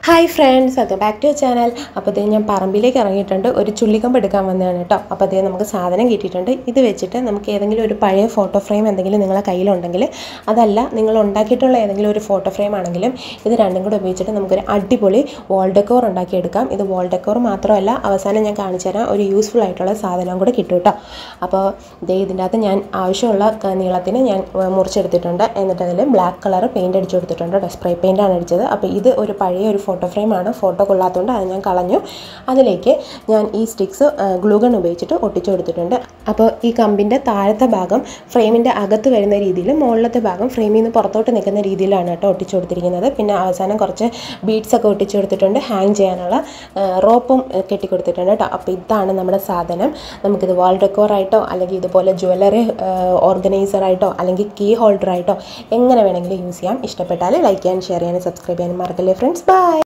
hi friends welcome back to channel അപ്പോൾ ഇത് ഞാൻ പറമ്പിലേക്ക് ഇറങ്ങിയിട്ടുണ്ട് ഒരു ചുള്ളിക്കമ്പ് എടുക്കാൻ വന്നതാണ് കേട്ടോ അപ്പോൾ അതേ നമുക്ക് സാധനം കിട്ടിയിട്ടുണ്ട് ഇത് വെച്ചിട്ട് നമുക്ക് ഏതെങ്കിലും ഒരു പഴയ ഫോട്ടോ ഫ്രെയിം എന്തെങ്കിലും നിങ്ങളെ കയ്യിലുണ്ടെങ്കിൽ അതല്ല നിങ്ങൾ ഉണ്ടാക്കിയിട്ടുള്ള ഏതെങ്കിലും ഒരു ഫോട്ടോ ഫ്രെയിം ആണെങ്കിലും ഇത് രണ്ടും കൂടെ ഉപയോഗിച്ചിട്ട് നമുക്കൊരു അടിപൊളി വാൾ ഡെക്കോർ ഉണ്ടാക്കിയെടുക്കാം ഇത് വാൾ ഡെക്കോർ മാത്രമല്ല അവസാനം ഞാൻ കാണിച്ചു തരാം ഒരു യൂസ്ഫുൾ ആയിട്ടുള്ള സാധനം കൂടെ കിട്ടും കേട്ടോ അപ്പോൾ ദേ ഇതിൻ്റെ അകത്ത് ഞാൻ ആവശ്യമുള്ള ക- നീളത്തിന് ഞാൻ ഏർ, മുറിച്ചെടുത്തിട്ടുണ്ട് എന്നിട്ട് അതിൽ ബ്ലാക്ക് കളർ പെയിൻറ് അടിച്ചു കൊടുത്തിട്ടുണ്ട് കേട്ടോ സ്പ്രേ പെയിൻ്റാണ് അടിച്ചത് അപ്പോൾ ഇത് ഒരു പഴയ ഒരു ഫോട്ടോ ഫ്രെയിമാണ് ഫോട്ടോ കൊള്ളാത്തതുകൊണ്ട് അത് ഞാൻ കളഞ്ഞു അതിലേക്ക് ഞാൻ ഈ സ്റ്റിക്സ് ഗ്ലൂഗൺ ഉപയോഗിച്ചിട്ട് ഒട്ടിച്ചു കൊടുത്തിട്ടുണ്ട് അപ്പോൾ ഈ കമ്പിൻ്റെ താഴത്തെ ഭാഗം ഫ്രെയിമിൻ്റെ അകത്ത് വരുന്ന രീതിയിൽ മുകളിലത്തെ ഭാഗം ഫ്രെയിമിൽ നിന്ന് പുറത്തോട്ട് നിൽക്കുന്ന രീതിയിലാണ് കേട്ടോ ഒട്ടിച്ചു കൊടുത്തിരിക്കുന്നത് പിന്നെ അവസാനം കുറച്ച് ബീഡ്സ് ഒക്കെ ഒട്ടിച്ചു കൊടുത്തിട്ടുണ്ട് ഹാങ് ചെയ്യാനുള്ള റോപ്പും കെട്ടിക്കൊടുത്തിട്ടുണ്ട് കേട്ടോ അപ്പോൾ ഇതാണ് നമ്മുടെ സാധനം നമുക്കിത് വാൾ ഡെക്കോറായിട്ടോ അല്ലെങ്കിൽ ഇതുപോലെ ജ്വല്ലറി ഓർഗനൈസറായിട്ടോ അല്ലെങ്കിൽ കീ ഹോൾഡറായിട്ടോ എങ്ങനെ വേണമെങ്കിലും യൂസ് ചെയ്യാം ഇഷ്ടപ്പെട്ടാൽ ലൈക്ക് ചെയ്യാൻ ഷെയർ ചെയ്യാനും സബ്സ്ക്രൈബ് ചെയ്യാനും മറക്കല്ലേ ഫ്രണ്ട്സ് ബൈ